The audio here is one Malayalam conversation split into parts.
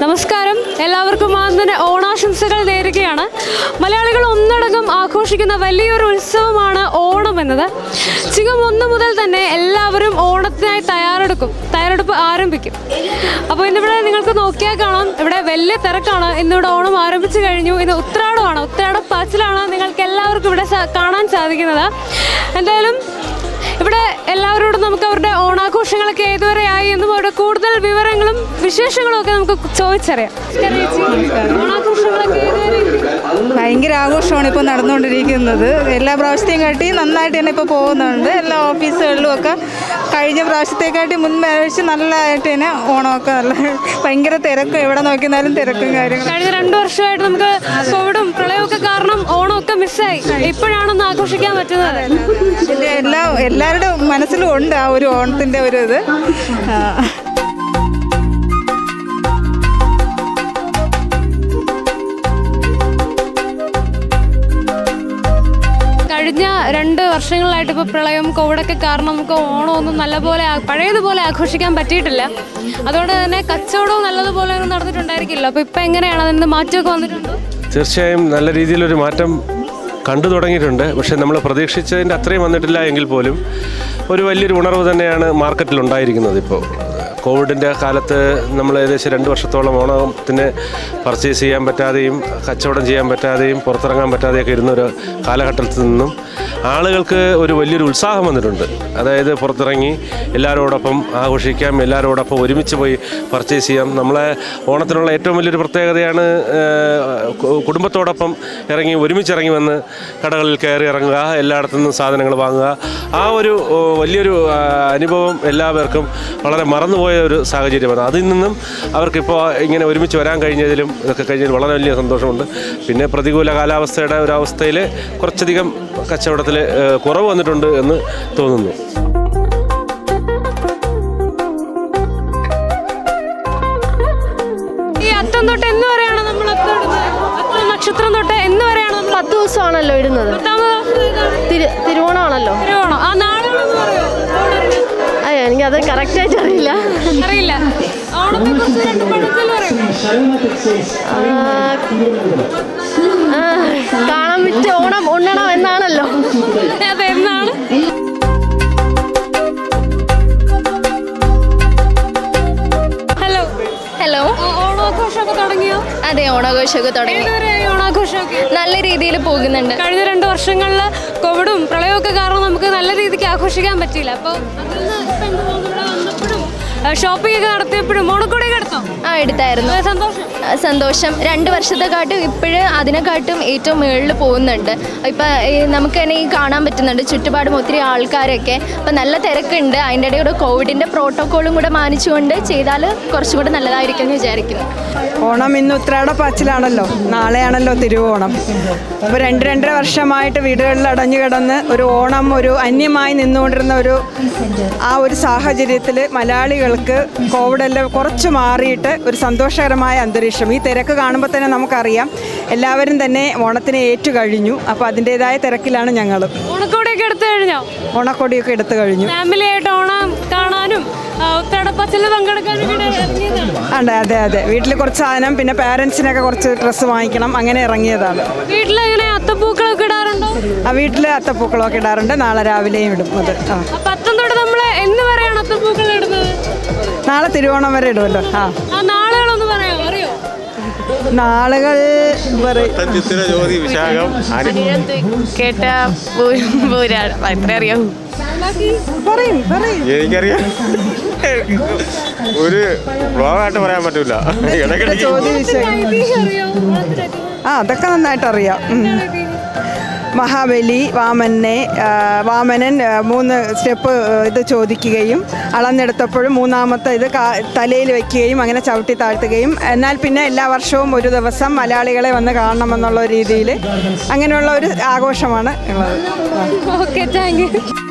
നമസ്കാരം എല്ലാവർക്കും ആദ്യം ഓണാശംസകൾ നേരുകയാണ് മലയാളികൾ ഒന്നടങ്കം ആഘോഷിക്കുന്ന വലിയൊരു ഉത്സവമാണ് ഓണം എന്നത് ചിങ്ങം ഒന്ന് മുതൽ തന്നെ എല്ലാവരും ഓണത്തിനായി തയ്യാറെടുക്കും തയ്യാറെടുപ്പ് ആരംഭിക്കും അപ്പോൾ ഇന്നിവിടെ നിങ്ങൾക്ക് നോക്കിയാൽ കാണാം ഇവിടെ വലിയ തിരക്കാണ് ഇന്നിവിടെ ഓണം ആരംഭിച്ചു കഴിഞ്ഞു ഇന്ന് ഉത്രാടമാണ് ഉത്രാട പാച്ചിലാണ് നിങ്ങൾക്ക് എല്ലാവർക്കും ഇവിടെ സ- കാണാൻ സാധിക്കുന്നത് എന്തായാലും ഇവിടെ എല്ലാവരോടും നമുക്ക് അവരുടെ ഓണാഘോഷങ്ങളൊക്കെ ഏതുവരെയായി എന്നും അവരുടെ കൂടുതൽ വിവരങ്ങളും വിശേഷങ്ങളും ഒക്കെ നമുക്ക് ചോദിച്ചറിയാം ഓണാഘോഷങ്ങളൊക്കെ ഏതുവരെ എത്തി? ഭയങ്കര ആഘോഷമാണ് ഇപ്പോൾ നടന്നുകൊണ്ടിരിക്കുന്നത് എല്ലാ പ്രാവശ്യത്തെയും കാട്ടി നന്നായിട്ട് തന്നെ ഇപ്പോൾ പോകുന്നുണ്ട് എല്ലാ ഓഫീസുകളിലും ഒക്കെ കഴിഞ്ഞ പ്രാവശ്യത്തെക്കാട്ടി മുൻപേഴ്ച നല്ലതായിട്ട് തന്നെ ഓണമൊക്കെ നല്ല ഭയങ്കര തിരക്കും എവിടെ നോക്കിയാലും തിരക്കും കാര്യങ്ങളും കഴിഞ്ഞ രണ്ടു വർഷമായിട്ട് നമുക്ക് കോവിഡും പ്രളയമൊക്കെ കാരണം ഓണമൊക്കെ മിസ്സായി ഇപ്പോഴാണൊന്ന് ആഘോഷിക്കാൻ പറ്റുന്നത് ഇതിൻ്റെ എല്ലാ എല്ലാവരുടെ മനസ്സിലും ഉണ്ട് ആ ഒരു ഓണത്തിൻ്റെ ഒരു ഇത് ആ. കഴിഞ്ഞ രണ്ട് വർഷങ്ങളായിട്ട് ഇപ്പോൾ പ്രളയം കോവിഡൊക്കെ കാരണം നമുക്ക് ഓണമൊന്നും നല്ലപോലെ ആ- പഴയതുപോലെ ആഘോഷിക്കാൻ പറ്റിയിട്ടില്ല അതുകൊണ്ട് തന്നെ കച്ചവടവും നല്ലതുപോലെ ഒന്നും നടന്നിട്ടുണ്ടായിരിക്കില്ല അപ്പോൾ ഇപ്പം എങ്ങനെയാണ് അതിന് മാറ്റമൊക്കെ വന്നിട്ടുണ്ടോ തീർച്ചയായും നല്ല രീതിയിലൊരു മാറ്റം കണ്ടു തുടങ്ങിയിട്ടുണ്ട് പക്ഷേ നമ്മൾ പ്രതീക്ഷിച്ചതിൻ്റെ അത്രയും വന്നിട്ടില്ല എങ്കിൽ പോലും ഒരു വലിയൊരു ഉണർവ് തന്നെയാണ് മാർക്കറ്റിൽ ഉണ്ടായിരിക്കുന്നത് ഇപ്പോൾ കോവിഡിൻ്റെ കാലത്ത് നമ്മൾ ഏകദേശം രണ്ട് വർഷത്തോളം ഓണത്തിന് പർച്ചേസ് ചെയ്യാൻ പറ്റാതെയും കച്ചവടം ചെയ്യാൻ പറ്റാതെയും പുറത്തിറങ്ങാൻ പറ്റാതെയൊക്കെ ഇരുന്നൊരു കാലഘട്ടത്തിൽ നിന്നും ആളുകൾക്ക് ഒരു വലിയൊരു ഉത്സാഹം വന്നിട്ടുണ്ട് അതായത് പുറത്തിറങ്ങി എല്ലാവരോടൊപ്പം ആഘോഷിക്കാം എല്ലാവരോടൊപ്പം ഒരുമിച്ച് പോയി പർച്ചേസ് ചെയ്യാം നമ്മളെ ഓണത്തിനുള്ള ഏറ്റവും വലിയൊരു പ്രത്യേകതയാണ് ഏഹ്, കു- കുടുംബത്തോടൊപ്പം ഇറങ്ങി ഒരുമിച്ചിറങ്ങി വന്ന് കടകളിൽ കയറി ഇറങ്ങുക എല്ലായിടത്തു നിന്നും സാധനങ്ങൾ വാങ്ങുക ആ ഒരു ഓ, വലിയൊരു ആ, അനുഭവം എല്ലാവർക്കും വളരെ മറന്നുപോയ ഒരു സാഹചര്യമാണ് അതിൽ നിന്നും അവർക്കിപ്പോൾ ഇങ്ങനെ ഒരുമിച്ച് വരാൻ കഴിഞ്ഞതിലും ഇതൊക്കെ കഴിഞ്ഞതിൽ വളരെ വലിയ സന്തോഷമുണ്ട് പിന്നെ പ്രതികൂല കാലാവസ്ഥയുടെ ഒരു അവസ്ഥയിൽ കുറച്ചധികം കച്ചവടത്തിൽ ഏഹ്, കുറവ് വന്നിട്ടുണ്ട് എന്ന് തോന്നുന്നു ഈ അത്തം തൊട്ട് എന്ന് വരെയാണ് നമ്മൾ അത്തം ഇടുന്നത് അത്തം നക്ഷത്രം തൊട്ട് എന്ന് വരെയാണ് നമ്മൾ പത്ത് ദിവസമാണല്ലോ ഇടുന്നത് പത്താമത് ദിവസം ഏതാണ്? തിരു തിരുവോണമാണല്ലോ തിരുവോണം ആ നാളെയാണെന്ന് പറയോ ഓണം. അയ്യോ എനിക്കത് കറക്റ്റായിട്ട് അറിയില്ല അറിയില്ല ഓണത്തെ കുറിച്ച് രണ്ട് പഴഞ്ചൊല്ല് പറയും ആ, ആ, കാണാൻ വിറ്റ് ഓണം ഉണ്ണണം എന്നാണല്ലോ അതെന്നാണ് ഹലോ ഹലോ ഓണാഘോഷമൊക്കെ തുടങ്ങിയോ അതെ ഓണാഘോഷമൊക്കെ തുടങ്ങി ഏതുവരെയായി ഓണാഘോഷമൊക്കെ നല്ല രീതിയിൽ പോകുന്നുണ്ട് കഴിഞ്ഞ രണ്ട് വർഷങ്ങളിൽ കോവിഡും പ്രളയമൊക്കെ കാരണം നമുക്ക് നല്ല രീതിക്ക് ആഘോഷിക്കാൻ പറ്റിയില്ല അപ്പോൾ അതിൽ നിന്ന് ഇപ്പം എന്ത് തോന്നുന്നു ഇവിടെ വന്നപ്പോഴും ഷോപ്പിംഗ് ഒക്കെ നടത്തിയപ്പോഴും ഓണക്കോടിയൊക്കെ എടുത്തോ ആ എടുത്തായിരുന്നു അത് സന്തോഷം ആ, സന്തോഷം രണ്ട് വർഷത്തെക്കാട്ടും ഇപ്പോഴ് അതിനെക്കാട്ടും ഏറ്റവും മുകളിൽ പോകുന്നുണ്ട് ഇപ്പം നമുക്ക് തന്നെ ഈ കാണാൻ പറ്റുന്നുണ്ട് ചുറ്റുപാടും ഒത്തിരി ആൾക്കാരൊക്കെ അപ്പം നല്ല തിരക്കുണ്ട് അതിൻ്റെ ഇടയിൽ കൂടെ കോവിഡിൻ്റെ പ്രോട്ടോക്കോളും കൂടെ മാനിച്ചുകൊണ്ട് ചെയ്താൽ കുറച്ചും കൂടെ നല്ലതായിരിക്കും എന്ന് വിചാരിക്കുന്നു ഓണം ഇന്ന് ഉത്രാടപ്പാച്ചിലാണല്ലോ നാളെയാണല്ലോ തിരുവോണം അപ്പോൾ രണ്ട് രണ്ടര വർഷമായിട്ട് വീടുകളിൽ അടഞ്ഞു കിടന്ന് ഒരു ഓണം ഒരു അന്യമായി നിന്നുകൊണ്ടിരുന്ന ഒരു ആ ഒരു സാഹചര്യത്തിൽ മലയാളികൾക്ക് കോവിഡെല്ലാം കുറച്ച് മാറിയിട്ട് ഒരു സന്തോഷകരമായ അന്തരീക്ഷം ഈ തിരക്ക് കാണുമ്പോൾ തന്നെ നമുക്കറിയാം എല്ലാവരും തന്നെ ഓണത്തിനെ ഏറ്റു കഴിഞ്ഞു അപ്പോൾ അതിൻ്റേതായ തിരക്കിലാണ് ഞങ്ങൾ ഓണക്കോടിയൊക്കെ എടുത്തു കഴിഞ്ഞോ ഓണക്കൊടിയൊക്കെ എടുത്തു കഴിഞ്ഞു ഫാമിലി ആയിട്ട് ഓണം കാണാനും ഉത്തടപ്പച്ചിൽ പങ്കെടുക്കാനും കൂടെ ഇറങ്ങിയതാണ് അതെ അതെ അതെ വീട്ടിൽ കുറച്ച് സാധനം പിന്നെ പാരൻസിനൊക്കെ കുറച്ച് ഡ്രസ്സ് വാങ്ങിക്കണം അങ്ങനെ ഇറങ്ങിയതാണ് വീട്ടിലെങ്ങനെ അത്തപ്പൂക്കളൊക്കെ ഇടാറുണ്ടോ ആ വീട്ടിൽ അത്തപ്പൂക്കളമൊക്കെ ഇടാറുണ്ട് നാളെ രാവിലെയും ഇടും അത് ആ അപ്പൊ അത്തം തൊട്ട് നമ്മൾ എന്ന് വരെയാണ് അത്തപ്പൂക്കൾ ഇടുന്നത് നാളെ തിരുവോണം വരെ ഇടുമല്ലോ ആ ആ നാളുകളൊന്ന് പറയാമോ അറിയോ നാളുകൾ പറയും ചിത്തിര ജ്യോതി വിശാഖം അനി കേട്ട പൂരാണ് അത്ര അറിയാവൂ പറയും പറയും എനിക്കറിയാം ഒരു ബ്ലോഗായിട്ട് പറയാൻ പറ്റൂല ഇടയ്ക്കിടയ്ക്ക് ചോദ്യ വിഷയം ഐതിഹ്യം അറിയോ ഓണത്തിന്റെ ആ അതൊക്കെ നന്നായിട്ട് അറിയാം ഉം. മഹാബലി വാമനെ ആ, വാമനൻ ആ, മൂന്ന് സ്റ്റെപ്പ് ആ, ഇത് ചോദിക്കുകയും അളന്നെടുത്തപ്പോഴും മൂന്നാമത്തെ ഇത് കാ- തലയിൽ വെക്കുകയും അങ്ങനെ ചവിട്ടി താഴ്ത്തുകയും എന്നാൽ പിന്നെ എല്ലാ വർഷവും ഒരു ദിവസം മലയാളികളെ വന്ന് കാണണമെന്നുള്ള രീതിയിൽ അങ്ങനെയുള്ള ഒരു ആഘോഷമാണ് ഉള്ളത് ആ. ഓക്കെ താങ്ക് യു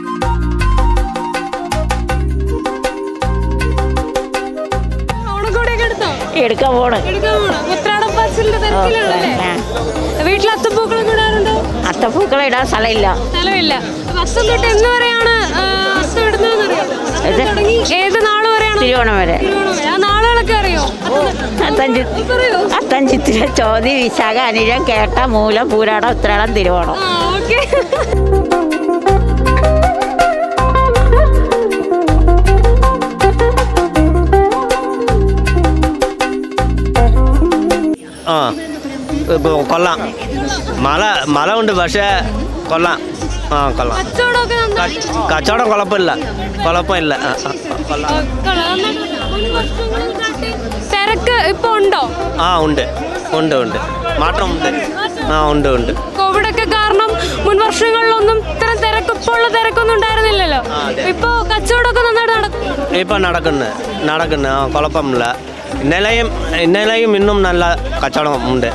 ഓണക്കോടിയൊക്കെ എടുത്തോ എടുക്കാൻ പോണ് എടുക്കാൻ പോണം ഉത്രാടപ്പാച്ചിലിന്റെ തിരക്കിലാണല്ലേ വീട്ടിൽ അത്തപ്പൂക്കളൊക്കെ ഇടാറുണ്ടോ അത്തപ്പൂക്കളം ഇടാൻ സ്ഥലമില്ല സ്ഥലമില്ല അപ്പൊ അത്തം തൊട്ട് എന്ന് വരെയാണ് ആ, അത്തം ഇടുന്നതെന്ന് അറിയോ അത്തം തുടങ്ങി ഏത് നാൾ വരെയാണ് തിരുവോണം വരെ തിരുവോണം വരെ. ആ നാളുകളൊക്കെ അറിയോ അത്തം തൊട്ട്? അത്തഞ്ചി പറയൂ അത്തഞ്ചിത്തിര ചോതി വിശാഖ അനിഴം കേട്ട മൂലം പൂരാടം ഉത്രാടം തിരുവോണം ആ ഓക്കെ ആ ഇപ്പോൾ കൊള്ളാം മഴ മഴ ഉണ്ട് പക്ഷേ കൊള്ളാം ആ കൊള്ളാം കച്ചവടമൊക്കെ നന്നായി ക- കച്ചവടം കുഴപ്പമില്ല കുഴപ്പമില്ല ആ, ആ, കൊള്ളാം ആ, കൊള്ളാം. നന്നായിട്ട് മുൻ വർഷങ്ങളെക്കാട്ടി തിരക്ക് ഇപ്പൊ ഉണ്ടോ ആ ഉണ്ട് ഉണ്ട് ഉണ്ട് മാറ്റമുണ്ട് ആ ഉണ്ട് ഉണ്ട് കോവിഡ് ഒക്കെ കാരണം മുൻ വർഷങ്ങളിലൊന്നും ഇത്ര തിരക്ക് ഇപ്പോൾ ഉള്ള തിരക്കൊന്നും ഉണ്ടായിരുന്നില്ലല്ലോ ഇപ്പൊ കച്ചവടമൊക്കെ നന്നായിട്ട് നടക്കും ഇപ്പം നടക്കുന്നു നടക്കുന്നു ആ കുഴപ്പമില്ല ഇന്നലെയും ഇന്നലെയും ഇന്നും നല്ല കച്ചവടം ഉണ്ട്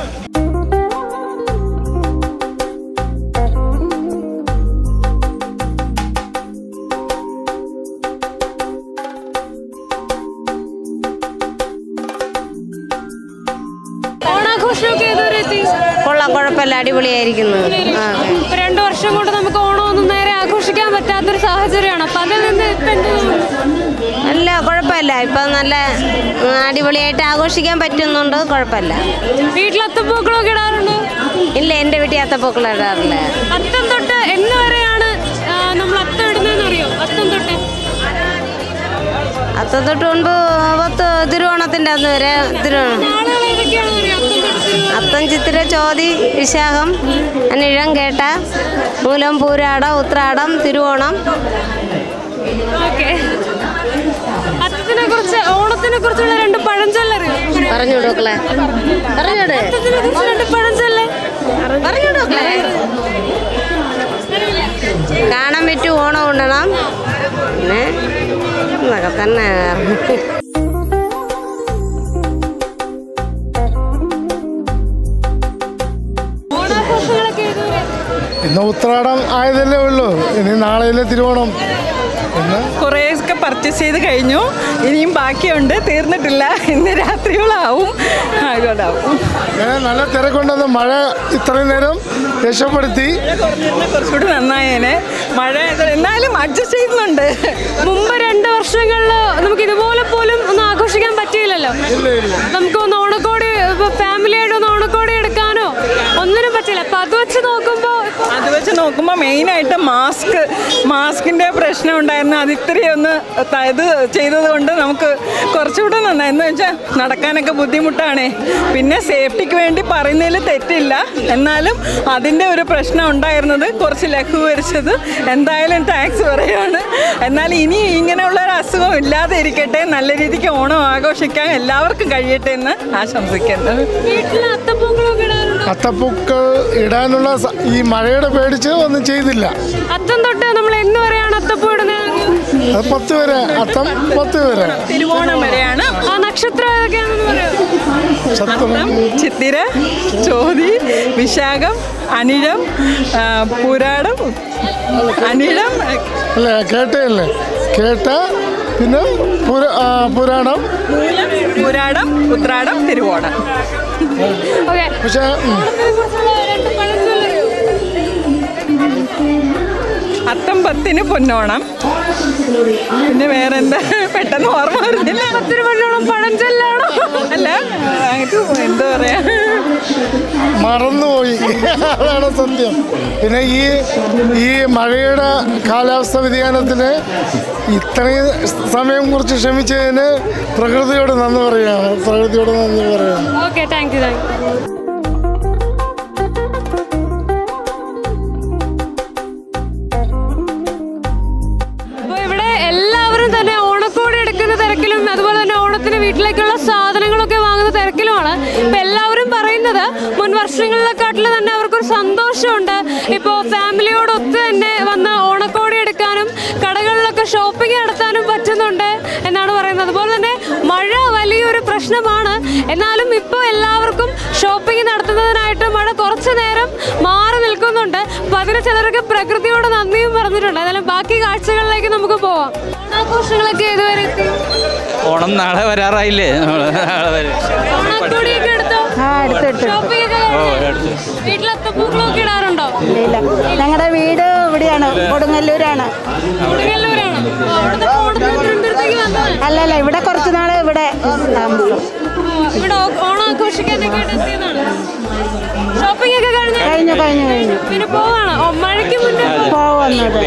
ഓണാഘോഷമൊക്കെ ഏതുവരെ എത്തി കൊള്ളാം കുഴപ്പമില്ല അടിപൊളിയായിരിക്കുന്നു ഇപ്പൊ രണ്ടു വർഷം കൊണ്ട് നമുക്ക് ഓണമൊന്നും നേരെ ആഘോഷിക്കാൻ പറ്റാത്തൊരു സാഹചര്യമാണ് അപ്പൊ അതിൽ നിന്ന് ഇപ്പൊ എന്ത് തോന്നുന്നു? അല്ല കുഴപ്പമില്ല ഇപ്പം നല്ല ഉം, അടിപൊളിയായിട്ട് ആഘോഷിക്കാൻ പറ്റുന്നുണ്ട് കുഴപ്പമില്ല വീട്ടിൽ അത്തപ്പൂക്കളൊക്കെ ഇടാറുണ്ടോ ഇല്ല എൻ്റെ വീട്ടിൽ അത്തപ്പൂക്കളം ഇടാറില്ല അത്തം തൊട്ട് എന്ന് വരെയാണ് ആ, നമ്മൾ അത്തം ഇടുന്നതെന്ന് അറിയോ അത്തം തൊട്ട് അത്തം തൊട്ട് മുൻപ് പത്ത് തിരുവോണത്തിൻ്റെ അന്ന് വരെ തിരുവോണം നാളുകൾ ഏതൊക്കെയാണെന്ന് അറിയോ അത്തം തൊട്ട് തിരുവോണം? അത്തം ചിത്തിര ചോതി വിശാഖം അനിഴം കേട്ട മൂലം പൂരാടം ഉത്രാടം തിരുവോണം ഓക്കെ അത്തത്തിനെ കുറിച്ച് ഓണത്തിനെ കുറിച്ചുള്ള രണ്ട് പഴഞ്ചൊല്ലറിയോ പറഞ്ഞു കൊടുക്കളെ പറഞ്ഞോട് അത്തത്തിനെ കുറിച്ച് രണ്ട് പഴഞ്ചൊല്ല് പറഞ്ഞു കൊടുക്കളെ കാണാൻ പറ്റും ഓണം ഉണ്ണണം പിന്നെ എന്നൊക്കെ തന്നെ ഓണാഘോഷങ്ങളൊക്കെ ഏതുവരെ ഇന്ന് ഉത്രാടം ആയതല്ലേ ഉള്ളൂ ഇനി നാളെയല്ലേ തിരുവോണം ഇന്ന് കുറേയൊക്കെ പർച്ചേസ് ചെയ്ത് കഴിഞ്ഞു ഇനിയും ബാക്കിയുണ്ട് തീർന്നിട്ടില്ല ഇന്ന് രാത്രിയോളാവും ആയിക്കോട്ടാവും ഇങ്ങനെ നല്ല തിരക്കുണ്ടെന്ന് മഴ ഇത്രയും നേരം രക്ഷപ്പെടുത്തി കുറച്ചുകൂടി നന്നായേനെ മഴ എന്നാലും അഡ്ജസ്റ്റ് ചെയ്യുന്നുണ്ട് മുമ്പ് രണ്ട് വർഷങ്ങളിൽ നമുക്ക് ഇതുപോലെ പോലും ഒന്ന് ആഘോഷിക്കാൻ പറ്റിയില്ലല്ലോ നമുക്ക് ഒന്ന് ഓണക്കോടി ഇപ്പൊ ഫാമിലി ആയിട്ട് ഒന്ന് ഓണക്കോടി എടുക്കാനോ ഒന്നിനും പറ്റില്ല അപ്പൊ അത് വെച്ച് നോക്കുമ്പോ അത് വെച്ച് നോക്കുമ്പോൾ മെയിനായിട്ട് മാസ്ക് മാസ്കിൻ്റെ പ്രശ്നം ഉണ്ടായിരുന്നു അത് ഇത്രയും ഒന്ന് ത- ഇത് ചെയ്തത് കൊണ്ട് നമുക്ക് കുറച്ചുകൂടെ നന്നായി എന്ന് വെച്ചാൽ നടക്കാനൊക്കെ ബുദ്ധിമുട്ടാണ് പിന്നെ സേഫ്റ്റിക്ക് വേണ്ടി പറയുന്നതിൽ തെറ്റില്ല എന്നാലും അതിൻ്റെ ഒരു പ്രശ്നം ഉണ്ടായിരുന്നത് കുറച്ച് ലഘൂകരിച്ചത് എന്തായാലും ടാക്സ് പറയുകയാണ് എന്നാൽ ഇനി ഇങ്ങനെയുള്ള ഒരു അസുഖം ഇല്ലാതെ ഇരിക്കട്ടെ നല്ല രീതിക്ക് ഓണം ആഘോഷിക്കാൻ എല്ലാവർക്കും കഴിയട്ടെ എന്ന് ആശംസിക്കുന്നു വീട്ടിൽ അത്തപ്പൂക്കളൊക്കെ ഇടാറുണ്ടോ അത്തപ്പൂക്കൾ ഇടാനുള്ള സ- ഈ മഴയുടെ പേടിച്ച് ഒന്നും ചെയ്തില്ല അത്തം തൊട്ട് നമ്മൾ എന്ന് വരെയാണ് അത്തപ്പൂ ഇടുന്നത് അത് പത്ത് വരെ അത്തം പത്ത് വരെ തിരുവോണം വരെയാണ് ആ നക്ഷത്രം ഏതൊക്കെയാണെന്ന് പറയോ സത്യം അത്തം ചിത്തിര ചോതി വിശാഖം അനിഴം ആ, പുരാടം അനിഴം അല്ലേ കേട്ടയല്ലേ കേട്ട പിന്നെ പുര- ആ, പുരാണം മൂലം പുരാടം ഉത്രാടം തിരുവോണം ഓക്കെ പക്ഷേ ഉം, ഓണത്തിനെ കുറിച്ചുള്ള രണ്ട് പഴഞ്ചൊല്ലറിയോ അത്തം പത്തിന് പൊന്നോണം പിന്നെ വേറെന്താ പെട്ടെന്ന് ഓർമ്മ വരുന്നില്ല പത്തിന് പൊന്നോണം പഴഞ്ചൊല്ലാണോ അല്ല ഇത് എന്താ പറയാ മറന്നുപോയി അതാണ് സത്യം പിന്നെ ഈ ഈ മഴയുടെ കാലാവസ്ഥ വ്യതിയാനത്തിന് ഇത്രയും സമയം കുറിച്ച് ക്ഷമിച്ചതിന് പ്രകൃതിയോട് നന്ദി പറയുകയാണ് പ്രകൃതിയോട് നന്ദി പറയുകയാണ് okay thank you thank you അപ്പോൾ ഇവിടെ എല്ലാവരും തന്നെ ഓണക്കോടി എടുക്കുന്ന തിരക്കിലും അതുപോലെ തന്നെ ഓണത്തിന് വീട്ടിലേക്കുള്ള സാധനങ്ങളൊക്കെ വാങ്ങുന്ന തിരക്കിലുമാണ് ഇപ്പൊ എല്ലാവരും പറയുന്നത് മുൻ വർഷങ്ങളിലെക്കാട്ടിൽ തന്നെ അവർക്കൊരു സന്തോഷമുണ്ട് ഇപ്പോൾ ഫാമിലിയോടൊത്ത് തന്നെ വന്ന് ഓണക്കോടി എടുക്കാനും കടകളിലൊക്കെ ഷോപ്പിംഗ് നടത്താനും പറ്റുന്നുണ്ട് എന്നാണ് പറയുന്നത് അതുപോലെ തന്നെ മഴ വലിയൊരു പ്രശ്നമാണ് എന്നാലും ഇപ്പോൾ എല്ലാവർക്കും ഷോപ്പിംഗ് നടത്തുന്നതിനായിട്ട് മഴ കുറച്ചു നേരം മാറി നിൽക്കുന്നുണ്ട് അപ്പോൾ അതിന് ചിലരൊക്കെ പ്രകൃതിയോട് നന്ദിയും പറഞ്ഞിട്ടുണ്ട് എന്നാലും ബാക്കി കാഴ്ചകളിലേക്ക് നമുക്ക് പോവാം ഓണാഘോഷങ്ങളൊക്കെ ഇതുവരെ എത്തി ഓണം നാളെ വരാറായില്ലേ നമ്മള് നാളെ വരും ഓണക്കോടിയൊക്കെ എടുത്തോ ഷോപ്പിംഗ് ഒക്കെ കഴിഞ്ഞോ? വീട്ടിൽ അത്തപ്പൂക്കളൊക്കെ ഇടാറുണ്ടോ ഇല്ല ഞങ്ങളുടെ വീട് ഇവിടെയാണ് കൊടുങ്ങല്ലൂരാണ് കൊടുങ്ങല്ലൂരാണ് അവിടുത്തെ ഓണത്തിന് തിരുവനന്തപുരത്തേക്ക് വന്നതാണ് അല്ലല്ല ഇവിടെ കുറച്ച് നാൾ ഇവിടെ താമസം ഇവിടെ ഓ- ഓണം ആഘോഷിക്കാനൊക്കെ ആയിട്ട് എത്തിയതാണ് ഷോപ്പിംഗ് ഒക്കെ കഴിഞ്ഞു കഴിഞ്ഞു കഴിഞ്ഞു കഴിഞ്ഞു പിന്നെ പോവാണ് ഓ, മഴയ്ക്ക് മുന്നേ പോകുന്നത്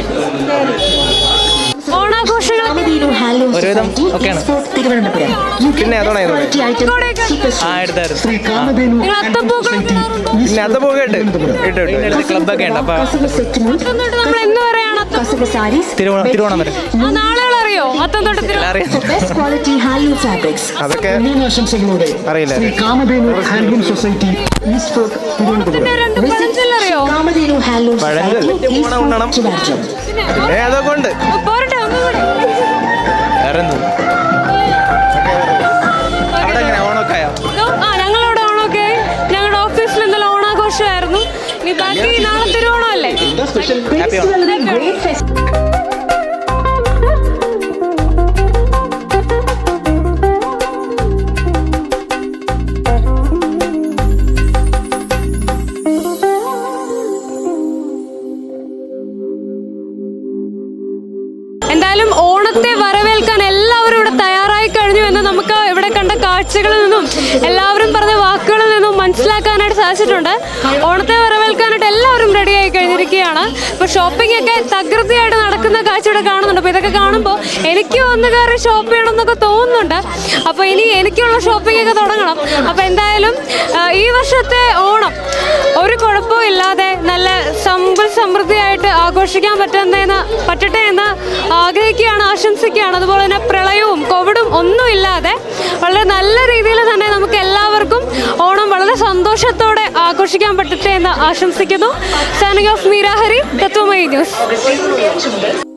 ഓണാഘോഷങ്ങൾ ഒരുവിധം ഒക്കെയാണ് പിന്നെ അതോടെ ആ എടുത്തായിരുന്നു നിങ്ങൾ അത്തപ്പൂക്കൾ ഇടാറുണ്ടോ? പിന്നെ അത് പോകട്ടെ ഇട്ടു ഇട്ടു ക്ലബ്ബൊക്കെ ഉണ്ട് അപ്പൊ അത്തം തൊട്ട് നമ്മൾ എന്ന് വരെയാണ് അത്തം തിരുവോണം തിരുവോണം വരെ ആ നാളുകൾ അറിയോ അത്തം തൊട്ട് തിരു- അറിയാം അതൊക്കെ അറിയില്ല അത്തത്തിന്റെ രണ്ട് പഴഞ്ചൊല്ല് അറിയോ പഴഞ്ചൊല്ല് ഓണം ഉണ്ണണം ഏ അതൊക്കെ ഉണ്ട് പോരട്ടെ ഒന്നുകൂടെ വേറെ എന്ത് അവിടെ എങ്ങനെ ഓണമൊക്കെ ആയോ ഇതോ, ആ ഞങ്ങളിവിടെ ഓണമൊക്കെ ആയി. ഞങ്ങളുടെ ഓഫീസിൽ ഇന്നലെ ഓണാഘോഷമായിരുന്നു ഇനി ബാക്കി നാളെ തിരുവോണമല്ലേ ഹാപ്പി ഓണം എന്തായാലും ഓണത്തെ വരവേൽക്കാൻ എല്ലാവരും ഇവിടെ തയ്യാറായി കഴിഞ്ഞു എന്ന് നമുക്ക് ഇവിടെ കണ്ട കാഴ്ചകളിൽ നിന്നും എല്ലാവരും പറഞ്ഞ വാക്കുകളിൽ നിന്നും മനസ്സിലാക്കാനായിട്ട് സാധിച്ചിട്ടുണ്ട് ഓണത്തെ വരവേൽക്കാനായിട്ട് എല്ലാവരും റെഡിയായി കഴിഞ്ഞിരിക്കുകയാണ് ഇപ്പോൾ ഷോപ്പിംഗ് ഒക്കെ തകൃതിയായിട്ട് നടക്കുന്ന കാഴ്ച ഇവിടെ കാണുന്നുണ്ട് അപ്പോൾ ഇതൊക്കെ കാണുമ്പോൾ എനിക്ക് ഒന്ന് കയറി ഷോപ്പ് ചെയ്യണം എന്നൊക്കെ തോന്നുന്നുണ്ട് അപ്പോൾ ഇനി എനിക്കുള്ള ഷോപ്പിംഗ് ഒക്കെ തുടങ്ങണം അപ്പോൾ എന്തായാലും ആ, ഈ വർഷത്തെ ഓണം ഒരു കുഴപ്പവും ഇല്ലാതെ നല്ല സമ്പൽ സമൃദ്ധിയായിട്ട് ആഘോഷിക്കാൻ പറ്റുന്നതെന്ന് പറ്റട്ടെ എന്ന് ആഗ്രഹിക്കുകയാണ് ആശംസിക്കുകയാണ് അതുപോലെ തന്നെ പ്രളയവും കോവിഡും ഒന്നും ഇല്ലാതെ വളരെ നല്ല രീതിയിൽ തന്നെ നമുക്ക് എല്ലാവർക്കും ഓണം വളരെ സന്തോഷത്തോടെ ആഘോഷിക്കാൻ പറ്റട്ടെ എന്ന് ആശംസിക്കുന്നു signing off Meera Hari Tatwamayi news